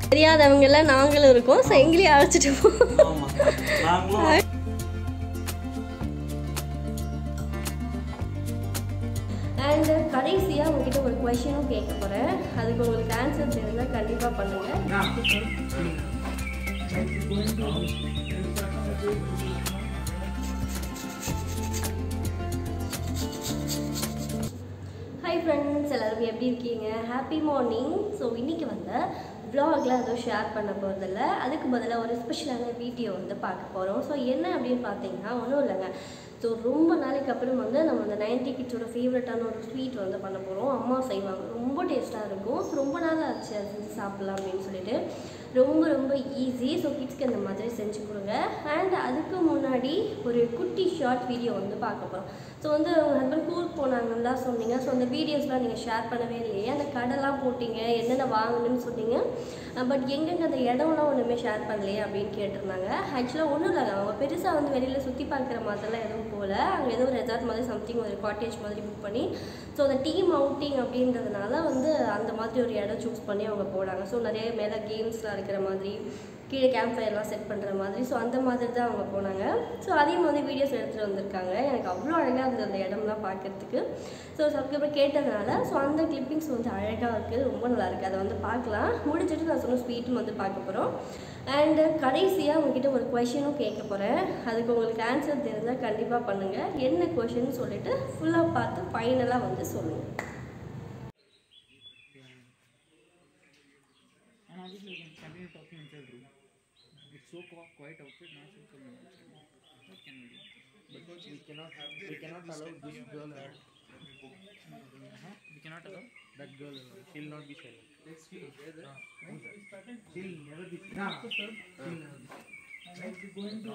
தெரியாதவங்கெல்லாம் நாங்களும் இருக்கோம் ஸோ எங்களையும் அழைச்சிட்டு போ ஆமா நாங்களும் அண்ட் கடைசியாக உங்ககிட்ட ஒரு கொஷனும் கேட்க போகிறேன் அதுக்கு உங்களுக்கு ஆன்சர் தெரிஞ்சால் கண்டிப்பாக பண்ணுங்கள் ஹாய் ஃப்ரெண்ட்ஸ் எல்லாருக்கும் எப்படி இருக்கீங்க ஹாப்பி மார்னிங் ஸோ இன்றைக்கி வந்து vlogல எதுவும் ஷேர் பண்ண போகிறதில்ல அதுக்கு பதிலாக ஒரு ஸ்பெஷலான வீடியோ வந்து பார்க்க போகிறோம் ஸோ என்ன அப்படின்னு பார்த்தீங்கன்னா ஒன்றும் இல்லைங்க ஸோ ரொம்ப நாளைக்கு அப்புறம் வந்து நம்ம அந்த நைன்டி கிட்ஸோட ஃபேவரட்டான ஒரு ஸ்வீட் வந்து பண்ண போகிறோம் அம்மா செய்வாங்க ரொம்ப டேஸ்ட்டாக இருக்கும் ஸோ ரொம்ப நாள் ஆச்சு அது செஞ்சு சாப்பிட்லாம் அப்படின்னு சொல்லிட்டு ரொம்ப ரொம்ப ஈஸி ஸோ கிட்ஸ்க்கு அந்த மாதிரி செஞ்சு கொடுங்க அண்ட் அதுக்கு முன்னாடி ஒரு குட்டி ஷார்ட் வீடியோ வந்து பார்க்க போகிறோம் ஸோ வந்து உங்கள் ஹஸ்பண்ட் டூர் போனாங்கன்னு தான் சொன்னீங்க ஸோ அந்த வீடியோஸ்லாம் நீங்கள் ஷேர் பண்ணவே இல்லையே அந்த கடைலாம் போட்டீங்க என்னென்ன வாங்கணும்னு சொன்னீங்க பட் எங்கெங்க அந்த இடம்லாம் ஒன்றுமே ஷேர் பண்ணலையே அப்படின்னு கேட்டிருந்தாங்க ஆக்சுவலாக ஒன்றும் இல்லைங்க அவங்க பெருசாக வந்து வெளியில் சுற்றி பார்க்குற மாதிரிலாம் எதுவும் போகல அங்கே ஏதோ ஒரு ரெசார்ட் மாதிரி சம்திங் ஒரு காட்டேஜ் மாதிரி புக் பண்ணி ஸோ அந்த டீம் அவுட்டிங் அப்படின்றதுனால வந்து அந்த மாதிரி ஒரு இடம் சூஸ் பண்ணி அவங்க போனாங்க ஸோ நிறைய மேலே கேம்ஸ்லாம் இருக்கிற மாதிரி கீழே கேம்ப் ஃபயர்லாம் செட் பண்ணுற மாதிரி ஸோ அந்த மாதிரி தான் அவங்க போனாங்க ஸோ அதே மாதிரி வீடியோஸ் எடுத்துகிட்டு வந்திருக்காங்க எனக்கு அவ்வளோ அழகாக இருந்தது அந்த இடம்லாம் பார்க்கறதுக்கு ஸோ சப்ஸ்கிரைபர் கேட்டதுனால ஸோ அந்த கிளிப்பிங்ஸ் வந்து அழகாக இருக்குது ரொம்ப நல்லா இருக்குது அதை வந்து பார்க்கலாம் முடிச்சுட்டு நான் சொன்ன ஸ்வீட்டும் வந்து பார்க்க போகிறோம் அண்டு கடைசியாக உங்ககிட்ட ஒரு கொஷனும் கேட்க போகிறேன் அதுக்கு உங்களுக்கு ஆன்சர் தெரிஞ்சால் கண்டிப்பாக பண்ணுங்கள் என்ன கொஷின் சொல்லிட்டு ஃபுல்லாக பார்த்து ஃபைனலாக வந்து சொல்லுங்கள் And obviously we can continue talking inside room. It's so qui- quiet outside, now so so many outside. What can we do? Because we cannot we cannot allow this girl uh, Uh-huh. We cannot allow. that girl uh, she'll not be silent. She'll never be silent. She'll never be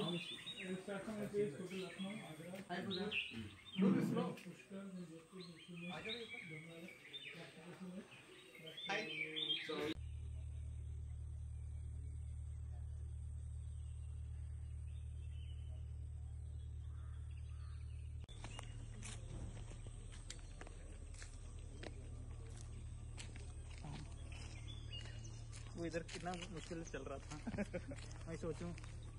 वो इधर कितना मुश्किल से चल रहा था मैं सोचूं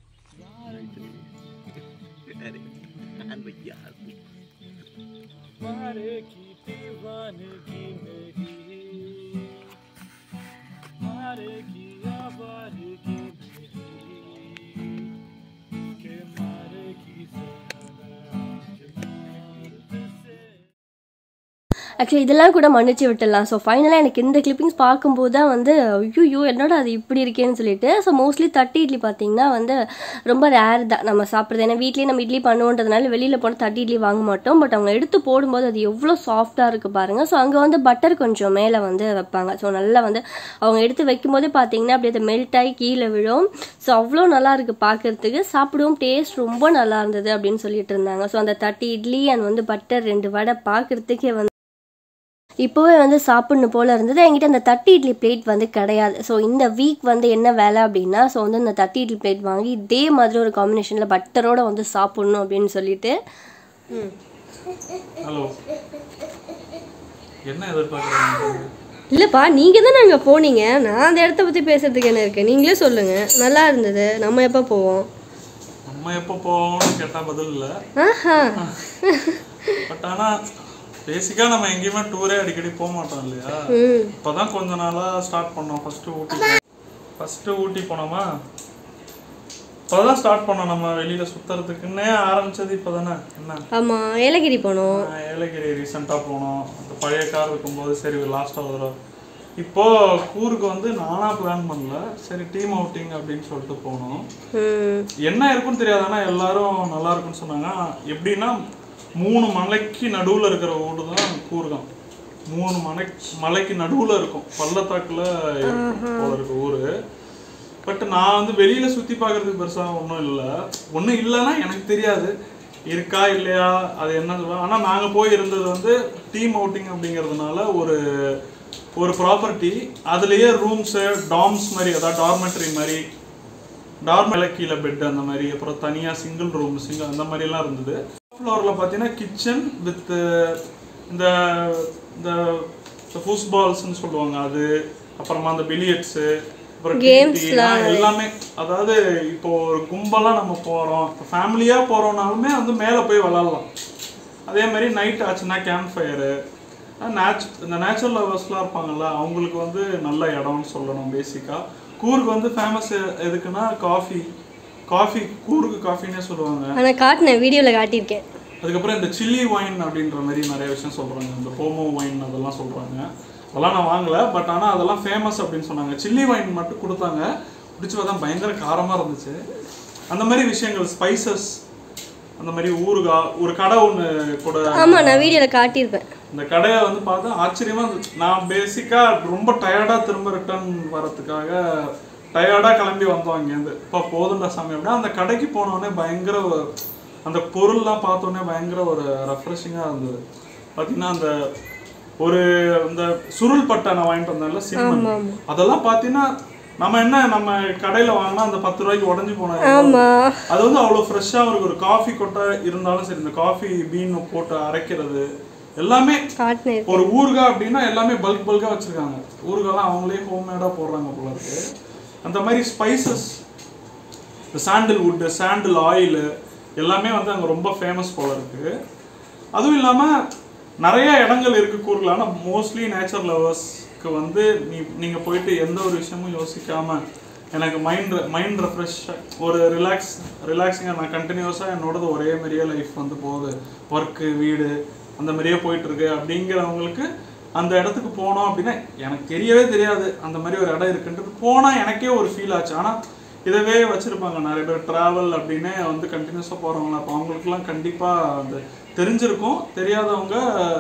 मारे की दीवानगी मेरी मारे की आवारगी मेरी के मारे की ஆக்சுவலி இதெல்லாம் கூட மன்னிச்சு விட்டுடலாம் ஸோ ஃபைனலாக எனக்கு இந்த கிளிப்பிங்ஸ் பார்க்கும்போது தான் வந்து ஐயோ என்னடா அது இப்படி இருக்கேன்னு சொல்லிட்டு ஸோ மோஸ்ட்லி தட்டி இட்லி பார்த்தீங்கன்னா வந்து ரொம்ப ரேர் தான் நம்ம சாப்பிட்றது ஏன்னா வீட்லேயே நம்ம இட்லி பண்ணுவோன்றதுனால வெளியில் போனால் தட்டி இட்லி வாங்க மாட்டோம் பட் அவங்க எடுத்து போடும்போது அது எவ்வளோ சாஃப்டாக இருக்குது பாருங்கள் ஸோ அங்கே வந்து பட்டர் கொஞ்சம் மேலே வந்து வைப்பாங்க ஸோ நல்லா வந்து அவங்க எடுத்து வைக்கும்போதே பார்த்தீங்கன்னா அப்படியே அது மெல்ட் ஆகி கீழே விழும் ஸோ அவ்வளோ நல்லா இருக்குது பார்க்கறதுக்கு சாப்பிடுவோம் டேஸ்ட் ரொம்ப நல்லா இருந்தது அப்படின்னு சொல்லிட்டு இருந்தாங்க ஸோ அந்த தட்டி இட்லி அண்ட் வந்து பட்டர் ரெண்டு வடை பார்க்கறதுக்கே வந்து இப்போவே வந்து சாப்பிடணும் போல இருந்தது என்கிட்ட அந்த தட்டி இட்லி பிளேட் வந்து கிடையாது ஸோ இந்த வீக் வந்து என்ன வேலை அப்படின்னா ஸோ வந்து இந்த தட்டி இட்லி பிளேட் வாங்கி இதே மாதிரி ஒரு காம்பினேஷனில் பட்டரோட வந்து சாப்பிடணும் அப்படின்னு சொல்லிட்டு ஹலோ என்ன எதிர்பார்க்குறீங்க இல்லைப்பா நீங்கள் தான் அங்கே போனீங்க நான் அந்த இடத்த பற்றி பேசுறதுக்கு என்ன இருக்குது நீங்களே சொல்லுங்கள் நல்லா இருந்தது நம்ம எப்போ போவோம் நம்ம எப்போ போவோம்னு கேட்டால் பதில் இல்லை ஆஹா பட் ஆனால் பேசிக்காக நம்ம எங்கேயுமே டூரே அடிக்கடி போக மாட்டோம் இல்லையா ம் இப்போதான் கொஞ்ச நாளாக ஸ்டார்ட் பண்ணோம் ஃபஸ்ட்டு ஊட்டி ஃபஸ்ட்டு ஊட்டி போனோமா இப்போதான் ஸ்டார்ட் பண்ணோம் நம்ம வெளியில் சுற்றுறதுக்குன்னே ஆரம்பிச்சது இப்போ தானே என்ன ஆமாம் ஏலகிரி போனோம் நான் ஏலகிரி ரீசெண்டாக போனோம் அந்த பழைய கார் இருக்கும்போது சரி லாஸ்ட்டாக ஒரு தடவை இப்போ கூருக்கு வந்து நானா பிளான் பண்ணல சரி டீம் அவுட்டிங் அப்படின்னு சொல்லிட்டு போனோம் ம் என்ன இருக்குன்னு தெரியாது ஆனா எல்லாரும் நல்லா இருக்குன்னு சொன்னாங்க எப்படின்னா மூணு மலைக்கு நடுவுல இருக்கிற ஊடு தான் கூர்கம் மூணு மலை மலைக்கு நடுவுல இருக்கும் பள்ளத்தாக்குல இருக்கும் போல இருக்கு ஊரு பட் நான் வந்து வெளியில சுத்தி பார்க்கிறதுக்கு பெருசா ஒன்றும் இல்லை ஒன்றும் இல்லைன்னா எனக்கு தெரியாது இருக்கா இல்லையா அது என்ன சொல்லுவாங்க ஆனா நாங்க போய் இருந்தது வந்து டீம் அவுட்டிங் அப்படிங்கிறதுனால ஒரு ஒரு ப்ராப்பர்ட்டி அதுலயே ரூம்ஸ் டாம்ஸ் மாதிரி அதாவது டார்மெட்ரி மாதிரி நார்மல் கீழே பெட் அந்த மாதிரி அப்புறம் தனியாக சிங்கிள் ரூம் சிங்கிள் அந்த மாதிரிலாம் இருந்தது ஃப்ளோரில் பார்த்தீங்கன்னா கிச்சன் வித் இந்த இந்த ஃபுஸ் பால்ஸ்னு சொல்லுவாங்க அது அப்புறமா அந்த பிலியட்ஸு அப்புறம் Games TT, லாம் ஆ, எல்லாமே அதாவது இப்போ ஒரு கும்பலா நம்ம போறோம் இப்போ ஃபேமிலியா போறோம்னாலுமே வந்து மேல போய் விளாடலாம் அதே மாதிரி நைட் ஆச்சுன்னா கேம்ப் ஃபயரு நேச் இந்த நேச்சுரல் லவர்ஸ்லாம் இருப்பாங்கல்ல அவங்களுக்கு வந்து நல்ல இடம்னு சொல்லணும் பேசிக்காக கூர்க் வந்து ஃபேமஸ் எதுக்குன்னா காஃபி காஃபி கூர்க்கு காஃபின்னே சொல்லுவாங்க ஆனால் காட்டினேன் வீடியோவில் காட்டியிருக்கேன் அதுக்கப்புறம் இந்த சில்லி ஒயின் அப்படின்ற மாதிரி நிறைய விஷயம் சொல்கிறாங்க இந்த போமோ ஒயின் அதெல்லாம் சொல்கிறாங்க அதெல்லாம் நான் வாங்கல பட் ஆனால் அதெல்லாம் ஃபேமஸ் அப்படின்னு சொன்னாங்க சில்லி ஒயின் மட்டும் கொடுத்தாங்க குடிச்சு பார்த்தா பயங்கர காரமாக இருந்துச்சு அந்த மாதிரி விஷயங்கள் ஸ்பைசஸ் அந்த மாதிரி ஊறுகாய் ஒரு கடை ஒன்று கூட ஆமாம் நான் வீடியோவில் காட்டியிருப்பேன் இந்த கடையை வந்து பார்த்தா ஆச்சரியமா இருந்துச்சு நான் பேசிக்காக ரொம்ப டயர்டாக திரும்ப ரிட்டர்ன் வரதுக்காக டயர்டாக கிளம்பி வந்தோம் இங்கேருந்து இப்போ போதுண்டா சாமி அப்படின்னா அந்த கடைக்கு போனோடனே பயங்கர ஒரு- அந்த பொருள்லாம் பார்த்தோன்னே பயங்கர ஒரு ரெஃப்ரெஷிங்காக இருந்தது பார்த்தீங்கன்னா அந்த ஒரு இந்த சுருள் பட்டை நான் வாங்கிட்டு வந்தேன்ல சிம்மன் அதெல்லாம் பார்த்தீங்கன்னா நம்ம என்ன நம்ம கடையில் வாங்கினா அந்த பத்து ரூபாய்க்கு உடஞ்சி போனது ஆமாம் அது வந்து அவ்வளோ ஃப்ரெஷ்ஷாக இருக்கு ஒரு காஃபி கொட்டை இருந்தாலும் சரி இந்த காஃபி பீன் போட்டு அரைக்கிறது எல்லாமே காட்டினேன் ஒரு ஊறுகாய் அப்படின்னா எல்லாமே பல்க் பல்காக வச்சிருக்காங்க ஊறுகாய்லாம் அவங்களே ஹோம்மேடாக போடுறாங்க போல இருக்கு அந்த மாதிரி ஸ்பைசஸ் இந்த சாண்டில் வுட்டு சாண்டில் ஆயில் எல்லாமே வந்து அங்கே ரொம்ப ஃபேமஸ் போல இருக்கு அதுவும் இல்லாமல் நிறைய இடங்கள் இருக்கு கூறுகள் ஆனால் மோஸ்ட்லி நேச்சர் லவர்ஸ்க்கு வந்து நீ நீங்கள் போயிட்டு எந்த ஒரு விஷயமும் யோசிக்காம எனக்கு மைண்ட் மைண்ட் ரெஃப்ரெஷ் ஒரு ரிலாக்ஸ் ரிலாக்ஸிங்காக நான் கண்டினியூஸாக என்னோடது ஒரே மாதிரியே லைஃப் வந்து போகுது ஒர்க்கு வீடு அந்த மாதிரியே போயிட்டு இருக்கு அப்படிங்கிறவங்களுக்கு அந்த இடத்துக்கு போனோம் அப்படின்னா எனக்கு தெரியவே தெரியாது அந்த மாதிரி ஒரு இடம் இருக்குன்றது போனால் எனக்கே ஒரு ஃபீல் ஆச்சு ஆனால் இதவே வச்சிருப்பாங்க நிறைய பேர் டிராவல் அப்படின்னே வந்து கண்டினியூஸாக போகிறவங்க அப்போ அவங்களுக்குலாம் கண்டிப்பாக அந்த தெரிஞ்சிருக்கும் தெரியாதவங்க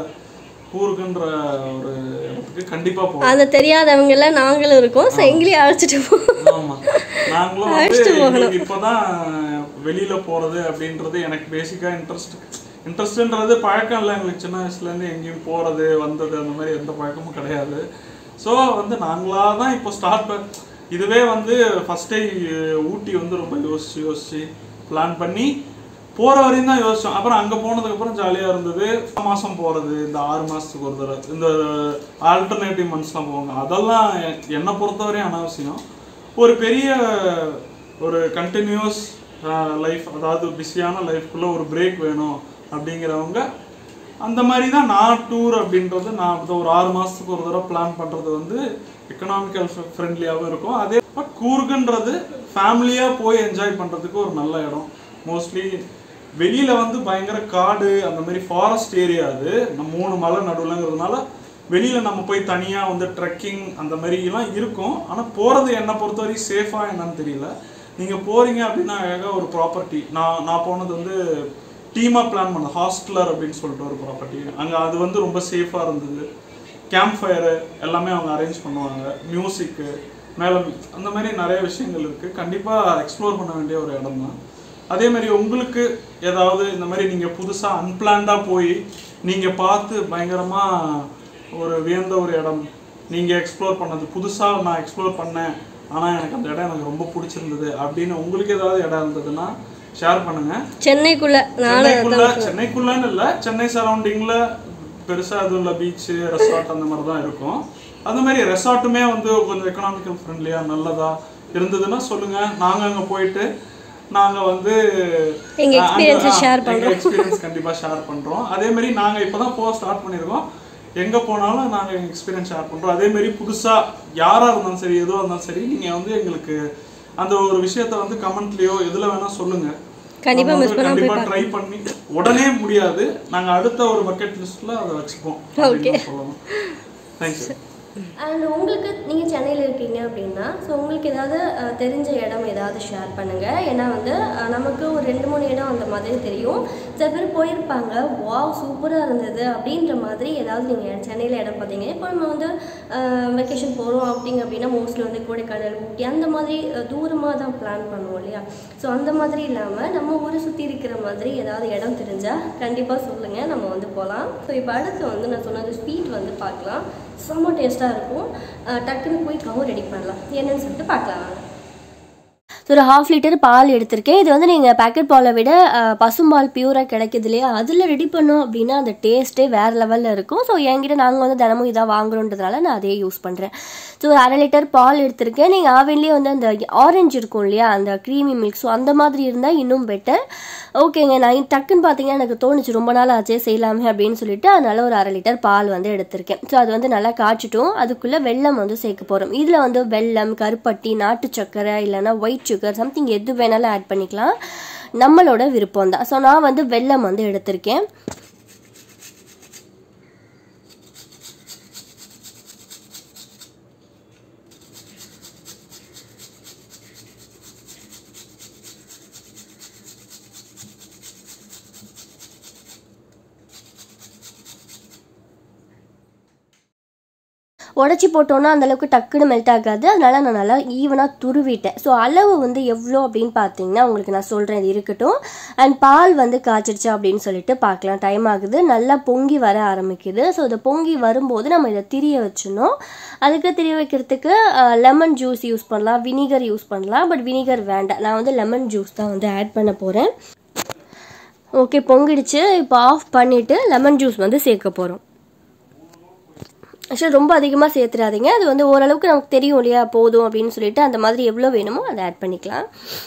கூர்க்குன்ற ஒரு இடத்துக்கு கண்டிப்பாக போகணும் அந்த தெரியாதவங்கள நாங்களும் இருக்கோம் ஸோ எங்களையும் அழைச்சிட்டு போ ஆமா நாங்களும் வந்து எங்களுக்கு இப்போதான் வெளியில போறது அப்படின்றது எனக்கு பேசிக்கா இன்ட்ரெஸ்ட் இன்ட்ரெஸ்ட்ன்றது பழக்கம் இல்லை எங்களுக்கு சின்ன வயசுல இருந்து எங்கேயும் போறது வந்தது அந்த மாதிரி எந்த பழக்கமும் கிடையாது ஸோ வந்து நாங்களா தான் இப்போ ஸ்டார்ட் இதுவே வந்து ஃபர்ஸ்டே ஊட்டி வந்து ரொம்ப யோசிச்சு யோசிச்சு பிளான் பண்ணி போற வரையும் தான் யோசிச்சோம் அப்புறம் அங்க போனதுக்கு அப்புறம் ஜாலியா இருந்தது மாசம் போறது இந்த ஆறு மாசத்துக்கு ஒரு தடவை இந்த ஆல்டர்னேட்டிவ் மந்த்ஸ்லாம் போவாங்க அதெல்லாம் எ- என்னை பொறுத்தவரையும் அனாவசியம் ஒரு பெரிய ஒரு கண்டினியூஸ் லைஃப் அதாவது பிஸியான லைஃப்குள்ள ஒரு பிரேக் வேணும் அப்படிங்கிறவங்க அந்த மாதிரி தான் நான் டூர் அப்படின்றது நான் இப்போ ஒரு ஆறு மாதத்துக்கு ஒரு தடவை பிளான் பண்ணுறது வந்து எக்கனாமிக்கல் ஃப்ரெண்ட்லியாகவும் இருக்கும் அதே பட் கூர்குன்றது ஃபேமிலியாக போய் என்ஜாய் பண்ணுறதுக்கு ஒரு நல்ல இடம் மோஸ்ட்லி வெளியில் வந்து பயங்கர காடு அந்த மாதிரி ஃபாரஸ்ட் ஏரியா அது நம்ம மூணு மலை நடுவுலங்கிறதுனால வெளியில் நம்ம போய் தனியாக வந்து ட்ரெக்கிங் அந்த மாதிரிலாம் இருக்கும் ஆனால் போகிறது என்னை பொறுத்தவரைக்கும் சேஃபாக என்னன்னு தெரியல நீங்கள் போகிறீங்க அப்படின்னா அழகாக ஒரு ப்ராப்பர்ட்டி நான் நான் போனது வந்து டீமாக பிளான் பண்ண ஹாஸ்டலர் அப்படின்னு சொல்லிட்டு ஒரு ப்ராப்பர்ட்டி அங்கே அது வந்து ரொம்ப சேஃபாக இருந்தது கேம்ப் ஃபயரு எல்லாமே அவங்க அரேஞ்ச் பண்ணுவாங்க மியூசிக்கு மேலே அந்த மாதிரி நிறைய விஷயங்கள் இருக்குது கண்டிப்பாக எக்ஸ்ப்ளோர் பண்ண வேண்டிய ஒரு இடம் தான் அதே மாதிரி உங்களுக்கு ஏதாவது இந்த மாதிரி நீங்கள் புதுசாக அன்பிளான்டாக போய் நீங்கள் பார்த்து பயங்கரமாக ஒரு வியந்த ஒரு இடம் நீங்கள் எக்ஸ்ப்ளோர் பண்ணது புதுசாக நான் எக்ஸ்ப்ளோர் பண்ணேன் ஆனால் எனக்கு அந்த இடம் எனக்கு ரொம்ப பிடிச்சிருந்தது அப்படின்னு உங்களுக்கு ஏதாவது இடம் இருந்ததுன்னா ஷேர் பண்ணுங்கள் சென்னைக்குள்ள நானும் சென்னைக்குள்ள சென்னைக்குள்ளன்னு இல்லை சென்னை சரௌண்டிங்ல பெருசா எதுவும் இல்லை பீச்சு ரெசார்ட் அந்த மாதிரி தான் இருக்கும் அந்த மாதிரி ரெசார்ட்டுமே வந்து கொஞ்சம் எக்கனாமிக்கல் ஃப்ரெண்ட்லியா நல்லதா இருந்ததுன்னா சொல்லுங்க நாங்க அங்க போயிட்டு நாங்க வந்து எங்க experience அ share பண்றோம் எக்ஸ்பீரியன்ஸ் கண்டிப்பா ஷேர் பண்றோம் அதே மாதிரி நாங்க இப்பதான் போக ஸ்டார்ட் பண்ணிருக்கோம் எங்க போனாலும் நாங்க எங்க எக்ஸ்பீரியன்ஸ் ஷேர் பண்றோம் அதே மாதிரி புதுசா யாரா இருந்தாலும் சரி எதுவா இருந்தாலும் சரி நீங்க வந்து எங்களுக்கு அந்த ஒரு விஷயத்த வந்து கமெண்ட்லயோ எதுல வேணா சொல்லுங்க கண்டிப்பா நம்ம miss வந்து பண்ணாம போய் கண்டிப்பா ட்ரை பண்ணி உடனே முடியாது நாங்க அடுத்த ஒரு பக்கெட் லிஸ்ட்ல அதை வச்சுப்போம் அப்படின்னு தான் சொல்லணும் தேங்க்யூ அண்ட் உங்களுக்கு நீங்கள் சென்னையில் இருக்கீங்க அப்படின்னா ஸோ உங்களுக்கு ஏதாவது அஹ், தெரிஞ்ச இடம் ஏதாவது ஷேர் பண்ணுங்கள் ஏன்னா வந்து அஹ், நமக்கு ஒரு ரெண்டு மூணு இடம் அந்த மாதிரி தெரியும் சில பேர் போயிருப்பாங்க வாவ் சூப்பராக இருந்தது அப்படின்ற மாதிரி ஏதாவது நீங்கள் சென்னையில் இடம் பார்த்தீங்க இப்போ நம்ம வந்து வெக்கேஷன் போகிறோம் அப்படிங்க அப்படின்னா மோஸ்ட்லி வந்து கொடைக்கானல் ஊட்டி அந்த மாதிரி தூரமாக தான் பிளான் பண்ணுவோம் இல்லையா ஸோ அந்த மாதிரி இல்லாமல் நம்ம ஊரை சுற்றி இருக்கிற மாதிரி ஏதாவது இடம் தெரிஞ்சால் கண்டிப்பாக சொல்லுங்கள் நம்ம வந்து போகலாம் ஸோ இப்போ அடுத்து வந்து நான் சொன்னது ஸ்வீட் வந்து பார்க்கலாம் செம்ம டேஸ்ட்டாக இருக்கும் அஹ் டக்குன்னு போய் கவும் ரெடி பண்ணலாம் என்னன்னு சொல்லிட்டு பார்க்கலாம் வாங்க ஸோ ஒரு ஹாஃப் லிட்டர் பால் எடுத்திருக்கேன் இது வந்து நீங்கள் பேக்கெட் பாலை விட அஹ், பசும்பால் பியூராக கிடைக்குது இல்லையா அதில் ரெடி பண்ணோம் அப்படின்னா அந்த டேஸ்ட்டே வேறு லெவலில் இருக்கும் ஸோ என்கிட்ட நாங்கள் வந்து தினமும் இதாக வாங்குறோன்றதுனால நான் அதே யூஸ் பண்ணுறேன் ஸோ ஒரு அரை லிட்டர் பால் எடுத்திருக்கேன் நீங்கள் ஆவின்லேயே வந்து அந்த ஆரஞ்சு இருக்கும் இல்லையா அந்த க்ரீமி மில்க் ஸோ அந்த மாதிரி இருந்தால் இன்னும் பெட்டர் ஓகேங்க நான் டக்குன்னு பார்த்தீங்கன்னா எனக்கு தோணுச்சு ரொம்ப நாள் ஆச்சே செய்யலாமே அப்படின்னு சொல்லிட்டு அதனால ஒரு அரை லிட்டர் பால் வந்து எடுத்திருக்கேன் ஸோ அது வந்து நல்லா காய்ச்சிட்டும் அதுக்குள்ளே வெல்லம் வந்து சேர்க்க போகிறோம் இதில் வந்து வெல்லம் கருப்பட்டி நாட்டு சக்கரை இல்லைன்னா ஒயிட் சுகர் சம்திங் எது வேணாலும் ஆட் பண்ணிக்கலாம் நம்மளோட விருப்பம் தான் ஸோ நான் வந்து வெல்லம் வந்து எடுத்திருக்கேன் உடச்சி போட்டோன்னா அந்தளவுக்கு டக்குன்னு மெல்ட் ஆகாது அதனால நான் நல்லா ஈவனாக துருவிட்டேன் ஸோ அளவு வந்து எவ்வளோ அப்படின்னு பார்த்தீங்கன்னா உங்களுக்கு நான் சொல்கிறேன் இது இருக்கட்டும் அண்ட் பால் வந்து காய்ச்சிடுச்சு அப்படின்னு சொல்லிட்டு பார்க்கலாம் டைம் ஆகுது நல்லா பொங்கி வர ஆரம்பிக்குது ஸோ இதை பொங்கி வரும்போது நம்ம இதை திரிய வச்சிடணும் அதுக்கு திரிய வைக்கிறதுக்கு லெமன் ஜூஸ் யூஸ் பண்ணலாம் வினிகர் யூஸ் பண்ணலாம் பட் வினிகர் வேண்டாம் நான் வந்து லெமன் ஜூஸ் தான் வந்து ஆட் பண்ண போகிறேன் ஓகே பொங்கிடுச்சு இப்போ ஆஃப் பண்ணிவிட்டு லெமன் ஜூஸ் வந்து சேர்க்க போகிறோம் ஆக்சுவலாக ரொம்ப அதிகமாக சேர்த்துறாதீங்க அது வந்து ஓரளவுக்கு நமக்கு தெரியும் இல்லையா போதும் அப்படின்னு சொல்லிட்டு அந்த மாதிரி எவ்வளோ வேணுமோ அதை ஆட் பண்ணிக்கலாம்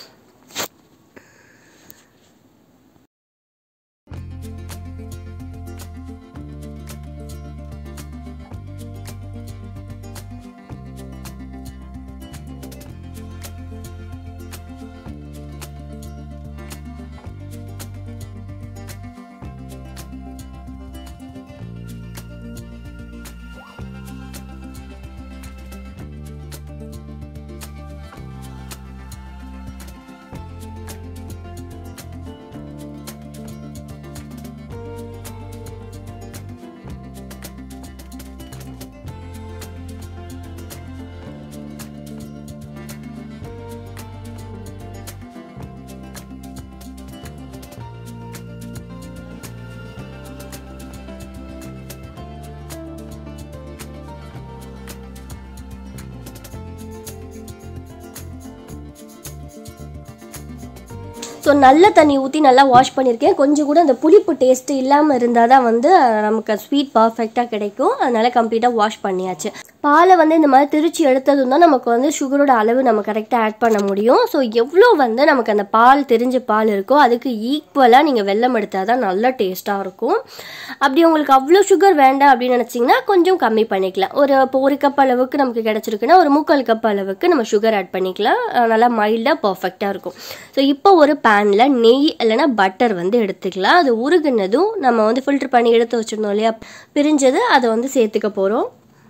ஸோ நல்ல தண்ணி ஊற்றி நல்லா வாஷ் பண்ணியிருக்கேன் கொஞ்சம் கூட அந்த புளிப்பு டேஸ்ட்டு இல்லாமல் இருந்தால் தான் வந்து அஹ், நமக்கு ஸ்வீட் பர்ஃபெக்டாக கிடைக்கும் அதனால கம்ப்ளீட்டாக வாஷ் பண்ணியாச்சு பாலை வந்து இந்த மாதிரி திரிச்சு எடுத்ததும் தான் நமக்கு வந்து சுகரோட அளவு நம்ம கரெக்டாக ஆட் பண்ண முடியும் ஸோ எவ்வளோ வந்து நமக்கு அந்த பால் தெரிஞ்ச பால் இருக்கோ அதுக்கு ஈக்குவலாக நீங்கள் வெல்லம் எடுத்தால் தான் நல்ல டேஸ்ட்டாக இருக்கும் அப்படி உங்களுக்கு அவ்வளோ சுகர் வேண்டாம் அப்படின்னு நினச்சிங்கன்னா கொஞ்சம் கம்மி பண்ணிக்கலாம் ஒரு இப்போ ஒரு கப் அளவுக்கு நமக்கு கிடச்சிருக்குன்னா ஒரு முக்கால் கப் அளவுக்கு நம்ம சுகர் ஆட் பண்ணிக்கலாம் அஹ் நல்லா மைல்டாக பர்ஃபெக்டாக இருக்கும் ஸோ இப்போ ஒரு பேனில் நெய் இல்லைன்னா பட்டர் வந்து எடுத்துக்கலாம் அது உருகுனதும் நம்ம வந்து ஃபில்டர் பண்ணி எடுத்து வச்சிருந்தோம் இல்லையா பிரிஞ்சது அதை வந்து சேர்த்துக்க போகிறோம்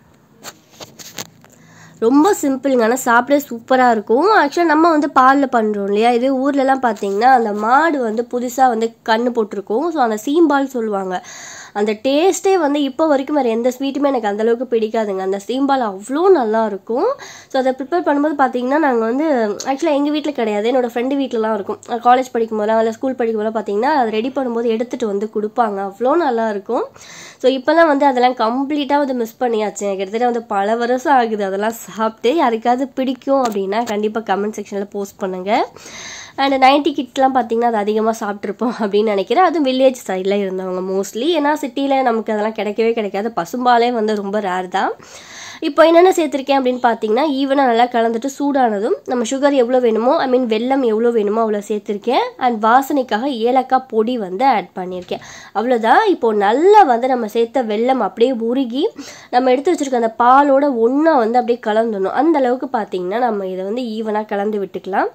ரொம்ப சிம்பிளுங்க ஆனால் சாப்பிட சூப்பராக இருக்கும் ஆக்சுவலாக நம்ம வந்து பாலில் பண்ணுறோம் இல்லையா இதே ஊர்லலாம் பார்த்தீங்கன்னா அந்த மாடு வந்து புதுசாக வந்து கண்ணு போட்டிருக்கும் ஸோ அந்த சீம்பால் சொல்லுவாங்க அந்த டேஸ்ட்டே வந்து இப்போ வரைக்கும் வேறு எந்த ஸ்வீட்டுமே எனக்கு அந்த அளவுக்கு பிடிக்காதுங்க அந்த சீம்பால் அவ்வளோ நல்லா இருக்கும் ஸோ அதை ப்ரிப்பேர் பண்ணும்போது பார்த்தீங்கன்னா நாங்கள் வந்து ஆக்சுவலாக எங்கள் வீட்டில் கிடையாது என்னோட ஃப்ரெண்டு வீட்டிலலாம் இருக்கும் காலேஜ் படிக்கும் போதெல்லாம் இல்லை ஸ்கூல் படிக்கும் போதெல்லாம் பார்த்தீங்கன்னா அதை ரெடி பண்ணும்போது எடுத்துகிட்டு வந்து கொடுப்பாங்க அவ்வளோ நல்லா இருக்கும் ஸோ இப்போல்லாம் வந்து அதெல்லாம் கம்ப்ளீட்டாக வந்து மிஸ் பண்ணியாச்சு கிட்டத்தட்ட வந்து பல வருஷம் ஆகுது அதெல்லாம் சாப்பிட்டு யாருக்காவது பிடிக்கும் அப்படின்னா கண்டிப்பாக கமெண்ட் செக்ஷனில் போஸ்ட் பண்ணுங்கள் அண்ட் நைன்டி கிட்ஸ்லாம் பார்த்தீங்கன்னா அது அதிகமாக சாப்பிட்ருப்போம் அப்படின்னு நினைக்கிறேன் அதுவும் வில்லேஜ் சைடில் இருந்தவங்க மோஸ்ட்லி ஏன்னா சிட்டியில் நமக்கு அதெல்லாம் கிடைக்கவே கிடைக்காது பசும்பாலே வந்து ரொம்ப ரேர் தான் இப்போ என்னென்ன சேர்த்துருக்கேன் அப்படின்னு பார்த்தீங்கன்னா ஈவனாக நல்லா கலந்துட்டு சூடானதும் நம்ம சுகர் எவ்வளோ வேணுமோ ஐ மீன் வெல்லம் எவ்வளோ வேணுமோ அவ்வளோ சேர்த்துருக்கேன் அண்ட் வாசனைக்காக ஏலக்காய் பொடி வந்து ஆட் பண்ணியிருக்கேன் அவ்வளோதான் இப்போ நல்லா வந்து நம்ம சேர்த்த வெல்லம் அப்படியே உருகி நம்ம எடுத்து வச்சிருக்க அந்த பாலோட ஒன்றா வந்து அப்படியே கலந்துடணும் அந்த அளவுக்கு பார்த்தீங்கன்னா நம்ம இதை வந்து ஈவனாக கலந்து விட்டுக்கலாம்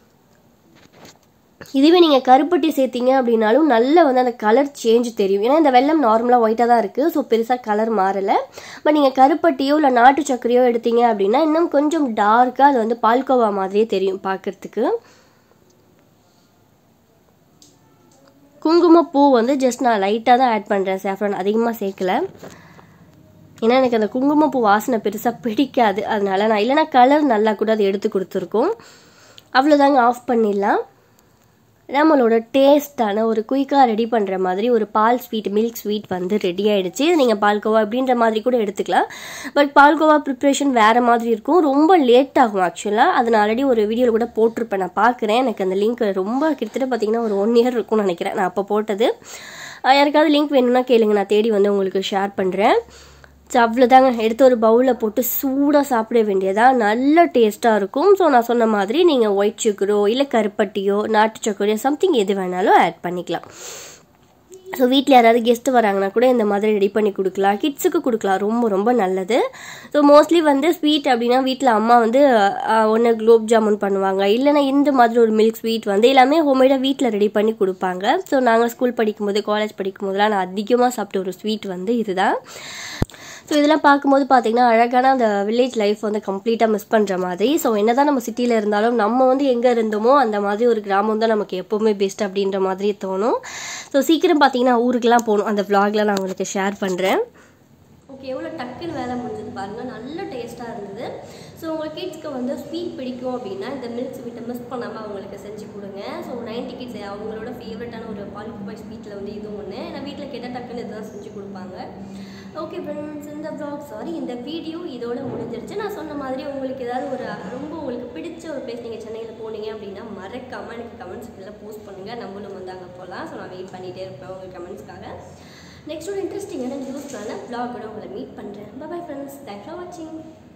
இதுவே நீங்கள் கருப்பட்டி சேர்த்தீங்க அப்படின்னாலும் நல்ல வந்து அந்த கலர் சேஞ்ச் தெரியும் ஏன்னா இந்த வெள்ளம் நார்மலாக ஒயிட்டாக தான் இருக்குது ஸோ பெருசாக கலர் மாறலை பட் நீங்கள் கருப்பட்டியோ இல்லை நாட்டு சர்க்கரையோ எடுத்தீங்க அப்படின்னா இன்னும் கொஞ்சம் டார்க்காக அது வந்து பால்கோவா மாதிரியே தெரியும் பார்க்கறதுக்கு குங்குமப்பூ வந்து ஜஸ்ட் நான் லைட்டாக தான் ஆட் பண்ணுறேன் சேஃப்ரான் அதிகமாக சேர்க்கல ஏன்னா எனக்கு அந்த குங்குமப்பூ வாசனை பெருசாக பிடிக்காது அதனால நான் இல்லைனா கலர் நல்லா கூட அது எடுத்து கொடுத்துருக்கோம் அவ்வளோதாங்க ஆஃப் பண்ணிடலாம் நம்மளோட டேஸ்டான ஒரு குயிக்காக ரெடி பண்ணுற மாதிரி ஒரு பால் ஸ்வீட் மில்க் ஸ்வீட் வந்து ரெடி ஆயிடுச்சு நீங்கள் பால்கோவா அப்படின்ற மாதிரி கூட எடுத்துக்கலாம் பட் பால்கோவா ப்ரிப்ரேஷன் வேறு மாதிரி இருக்கும் ரொம்ப லேட் ஆகும் ஆக்சுவலாக அதை நான் ஆல்ரெடி ஒரு வீடியோவில் கூட போட்டிருப்பேன் நான் பார்க்குறேன் எனக்கு அந்த லிங்க் ரொம்ப கிட்டத்தட்ட பார்த்தீங்கன்னா ஒரு ஒன் இயர் இருக்கும்னு நினைக்கிறேன் நான் அப்போ போட்டது அஹ் யாருக்காவது லிங்க் வேணும்னா கேளுங்க நான் தேடி வந்து உங்களுக்கு ஷேர் பண்ணுறேன் ஸோ அவ்வளோதாங்க எடுத்து ஒரு பவுலில் போட்டு சூடாக சாப்பிட வேண்டியதா நல்ல டேஸ்ட்டாக இருக்கும் ஸோ நான் சொன்ன மாதிரி நீங்கள் ஒயிட் சுகரோ இல்லை கருப்பட்டியோ நாட்டு சக்கரையோ சம்திங் எது வேணாலும் ஆட் பண்ணிக்கலாம் ஸோ வீட்டில் யாராவது கெஸ்ட்டு வராங்கன்னா கூட இந்த மாதிரி ரெடி பண்ணி கொடுக்கலாம் கிட்ஸுக்கு கொடுக்கலாம் ரொம்ப ரொம்ப நல்லது ஸோ மோஸ்ட்லி வந்து ஸ்வீட் அப்படின்னா வீட்டில் அம்மா வந்து ஒன்று குலோப் ஜாமுன் பண்ணுவாங்க இல்லைன்னா இந்த மாதிரி ஒரு மில்க் ஸ்வீட் வந்து எல்லாமே ஹோம்மேடாக வீட்டில் ரெடி பண்ணி கொடுப்பாங்க ஸோ நாங்கள் ஸ்கூல் படிக்கும்போது காலேஜ் படிக்கும்போதெல்லாம் நான் அதிகமாக சாப்பிட்ட ஒரு ஸ்வீட் வந்து இதுதான் ஸோ இதெல்லாம் பார்க்கும்போது பார்த்தீங்கன்னா அழகான அந்த வில்லேஜ் லைஃப் வந்து கம்ப்ளீட்டாக மிஸ் பண்ணுற மாதிரி ஸோ என்னதான் நம்ம சிட்டியில் இருந்தாலும் நம்ம வந்து எங்கே இருந்தோமோ அந்த மாதிரி ஒரு கிராமம் தான் நமக்கு எப்போவுமே பெஸ்ட் அப்படின்ற மாதிரி தோணும் ஸோ சீக்கிரம் பார்த்தீங்கன்னா ஊருக்கெல்லாம் போகணும் அந்த vlogல நான் உங்களுக்கு ஷேர் பண்ணுறேன் ஓகே எவ்வளோ டக்குன்னு வேலை முடிஞ்சது பாருங்கள் நல்ல டேஸ்ட்டாக இருந்தது ஸோ உங்கள் கிட்ஸ்க்கு வந்து ஸ்வீட் பிடிக்கும் அப்படின்னா இந்த மில்க் ஸ்வீட்டை மிஸ் பண்ணாமல் அவங்களுக்கு செஞ்சு கொடுங்க ஸோ நைன்டி கிட்ஸ் அவங்களோட ஃபேவரட்டான ஒரு பாலிகுபாய் ஸ்வீட்டில் வந்து இதுவும் ஒன்று நான் வீட்டில் கேட்டால் டக்குன்னு இதுதான் செஞ்சு கொடுப்பாங்க ஓகே ஃப்ரெண்ட்ஸ் இந்த vlog சாரி இந்த வீடியோ இதோட முடிஞ்சிருச்சு நான் சொன்ன மாதிரி உங்களுக்கு ஏதாவது ஒரு ரொம்ப உங்களுக்கு பிடிச்ச ஒரு பிளேஸ் நீங்கள் சென்னையில் போனீங்க அப்படின்னா மறக்காமல் எனக்கு கமெண்ட் செக்ஷனில் போஸ்ட் பண்ணுங்கள் நம்மளும் வந்து அங்கே போகலாம் ஸோ நான் வெயிட் பண்ணிகிட்டே இருப்பேன் உங்கள் கமெண்ட்ஸ்க்காக நெக்ஸ்ட் ஒரு இன்ட்ரெஸ்டிங்கான நியூஸ்க்கான vlog கூட உங்களை மீட் பண்ணுறேன் பாய் ஃப்ரெண்ட்ஸ் தேங்க்ஸ் ஃபார் வாட்சிங்